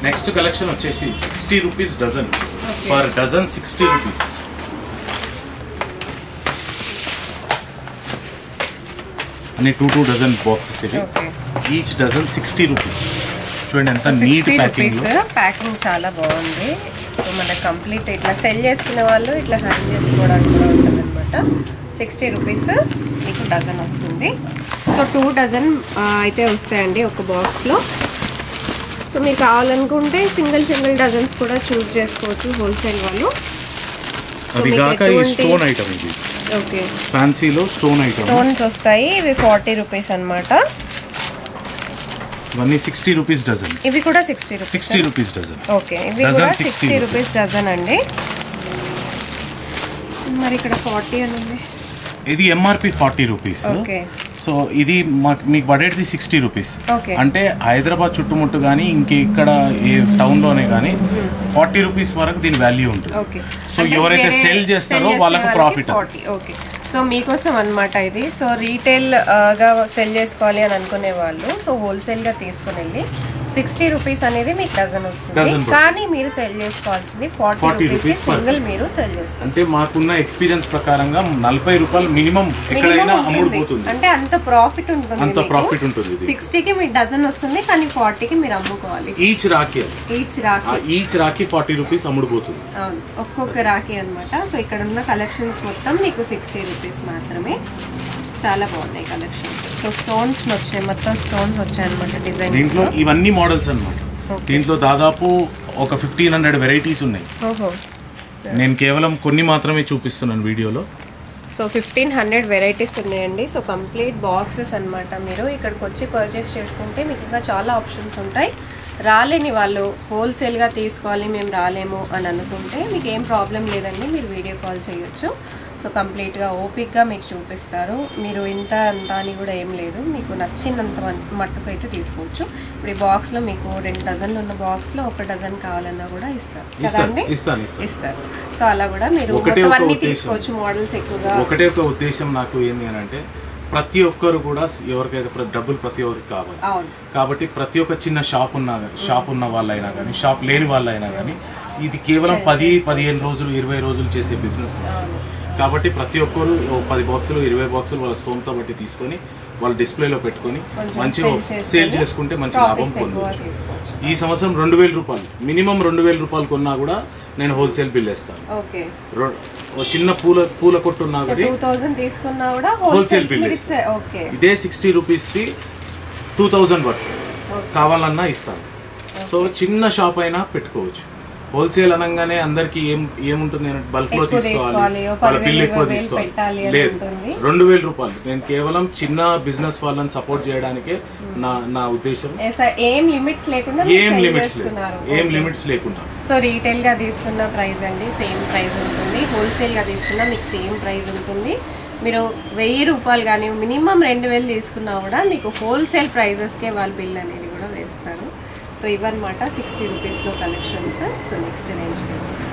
Next collection వచ్చేసి sixty rupees dozen Okay. Per dozen sixty rupees అన్ని two two dozen boxes ఇవి okay each dozen sixty rupees చూడండి ఎంత neat sixty packing rupees packing చాలా బాగుంది so మనకి complete ఇట్లా సెల్ చేసుకునే వాళ్ళు ఇట్లా హ్యాంగ్ చేసుకోవడానికి కూడా ఉంటుంది అనమాట సిక్స్టీ రూపీస్ మీకు డజన్ వస్తుంది సో టూ డజన్ అయితే వస్తాయండి ఒక బాక్స్లో సో మీరు కావాలనుకుంటే సింగిల్ సింగిల్ డజన్స్ కూడా చూస్ చేసుకోవచ్చు హోల్సేల్ వాళ్ళు అది మీకు కాక ఈ ఎటువంటి- స్టోన్ ఐటమ్ ఇది ఓకే ఫ్యాన్సీలో స్టోన్ ఐటమ్ స్టోన్స్ వస్తాయి ఇవి ఫార్టీ రూపీస్ అన్నమాట ఇవన్నీ సిక్స్టీ రూపీస్ డజన్ ఇవి కూడా sixty rupees sixty rupees dozen okay ఇవి Dozen కూడా 60 సిక్స్టీ rupees. రూపీస్ డజన్ అండి మరి ఇక్కడ ఫార్టీ అని ఉంది ఇది MRP forty rupees okay so ఇది మాకు మీకు పడేది సిక్స్టీ రూపీస్ ఓకే అంటే హైదరాబాద్ చుట్టుముట్టు కానీ ఇంక ఇక్కడ ఏ టౌన్లోనే కానీ ఫార్టీ రూపీస్ వరకు దీని వాల్యూ ఉంటుంది ఓకే సో ఎవరైతే sell చేస్తారో వాళ్ళకు profit. ఫార్టీ ఓకే సో మీకోసం అన్నమాట ఇది సో రీటైల్ గా సెల్ చేసుకోవాలి అని అనుకునే వాళ్ళు సో హోల్సేల్ గా తీసుకుని వెళ్ళి సిక్స్టీ రూపీస్ అనేది మీకు డజన్ వస్తుంది Dozen పడుతుంది. కానీ మీరు సెల్ చేసుకోవాల్సింది ఫార్టీ 40 రూపీస్ rupees per సింగిల్ మీరు సెల్ చేసుకోవాలి అంటే మాకున్న ఎక్స్పీరియన్స్ ప్రకారంగా నలభై రూపాయలు మినిమం ఎక్కడైనా Minimum అమ్ముడు ఉంటుంది. పోతుంది అంటే అంత ప్రాఫిట్ ఉంటుంది అంత ప్రాఫిట్ ఉంటుంది ఇది సిక్స్టీకి మీకు డజన్ వస్తుంది కానీ ఫార్టీకి మీరు అమ్ముకోవాలి each rakhi each rakhi each rakhi forty rupees అమ్ముడు పోతుంది అవును ఒక్కొక్క రాఖీ అన్నమాట సో ఇక్కడ ఉన్న కలెక్షన్స్ మొత్తం మీకు సిక్స్టీ రూపీస్ మాత్రమే చాలా బాగున్నాయి కలెక్షన్స్ సో స్టోన్స్ వచ్చినాయి మొత్తం స్టోన్స్ వచ్చాయి అనమాట డిజైన్ దీంట్లో ఇవన్నీ మోడల్స్ అన్నమాట Okay. దీంట్లో దాదాపు ఒక ఫిఫ్టీన్ హండ్రెడ్ వెరైటీస్ ఉన్నాయి ఓహో నేను కేవలం కొన్ని మాత్రమే చూపిస్తున్నాను వీడియోలో సో ఫిఫ్టీన్ హండ్రెడ్ వెరైటీస్ ఉన్నాయండి సో కంప్లీట్ బాక్సెస్ అన్నమాట మీరు ఇక్కడికి వచ్చి పర్చేస్ చేసుకుంటే మీకు ఇంకా చాలా ఆప్షన్స్ ఉంటాయి రాలేని వాళ్ళు హోల్సేల్గా తీసుకోవాలి మేము రాలేము అని అనుకుంటే మీకు ఏం ప్రాబ్లం లేదండి మీరు వీడియో కాల్ చేయొచ్చు సో కంప్లీట్గా ఓపిక్గా మీకు చూపిస్తారు మీరు ఇంత అంత అని కూడా ఏం లేదు మీకు నచ్చినంత మన్- మట్టుకు అయితే తీసుకోవచ్చు ఇప్పుడు ఈ బాక్స్లో మీకు రెండు డజన్లు ఉన్న బాక్స్లో ఒక డజన్ కావాలన్నా కూడా ఇస్తారు ఇస్తాను కదండి ఇస్తాను ఇస్తాను ఇస్తారు సో అలా కూడా మీరు ఒకటే మొత్తం ఒక అన్ని ఉద్దేశం. తీసుకోవచ్చు మోడల్స్ ఎక్కువగా ఒకటే ఒక ఉద్దేశం నాకు ఏంటి అని అంటే ప్రతి ఒక్కరు కూడా ఎవరికైతే ప్ర- డబ్బులు ప్రతి ఒక్కరికి కావాలి అవును కాబట్టి ప్రతి ఒక్క చిన్న షాప్ ఉన్న షాప్ ఉన్న వాళ్ళైనా కానీ షాప్ లేని వాళ్ళైనా కానీ ఇది కేవలం పది పదిహేను రోజులు ఇరవై రోజులు చేసే బిజినెస్ అవును కాబట్టి ప్రతి ఒక్కరు ఓ పది బాక్సులు ఇరవై బాక్సులు వాళ్ళ స్తోమతో బట్టి తీసుకొని వాళ్ళ డిస్ప్లేలో పెట్టుకొని కొంచెం మంచిగా sell చేసుకొని సేల్ చేసుకుంటే మంచి లాభం ప్రాఫిట్స్ ఎక్కువ పొందవచ్చు తీసుకోవచ్చు ఈ సంవత్సరం రెండు వేల రూపాయలు మినిమం రెండు వేల రూపాయలు కొన్నా కూడా నేను హోల్సేల్ బిల్ వేస్తాను ఓకే రొ- ఓ చిన్న పూల పూల కొట్టు ఉన్నా సో కూడా టూ థౌసండ్ తీసుకున్నా కూడా Wholesale హోల్సేల్ bill బిల్ ఇస్తారు. ఓకే ఇదే సిక్స్టీ రూపీస్కి టూ థౌజండ్ వర్త్ కావాలన్నా ఇస్తాను సో చిన్న షాప్ అయినా పెట్టుకోవచ్చు హోల్సేల్ అనగానే అందరికి ఏం ఏముంటుంది అంటే బల్క్ లో ఎక్కువ తీసుకోవాలి తీసుకోవాలి, ఓ వాళ్ళ పదివేలు, బిల్ ఎక్కువ ఇరవై వేలు తీసుకోవాలి పెట్టాలి అని లేదు ఉంటుంది. రెండు వేల రూపాయలు నేను కేవలం చిన్న బిజినెస్ వాళ్ళని సపోర్ట్ చేయడానికే నా నా ఉద్దేశం ఏం లిమిట్స్ లేకుండా ఏం మీరు sell లిమిట్స్ లేదు చేస్తున్నారు. ఏం Okay. లిమిట్స్ లేకుండా సో రీటైల్గా తీసుకున్న ప్రైస్ అండి సేమ్ ప్రైస్ ఉంటుంది హోల్సేల్గా తీసుకున్న మీకు సేమ్ ప్రైస్ ఉంటుంది మీరు వెయ్యి రూపాయలు కానీ మినిమం రెండు వేలు తీసుకున్నా కూడా మీకు హోల్సేల్ ప్రైజెస్కే వాళ్ళు బిల్ అనేది కూడా వేస్తారు సో ఇవన్నమాట సిక్స్టీ రూపీస్లో కలెక్షన్స్ సో నెక్స్ట్ రేంజ్కి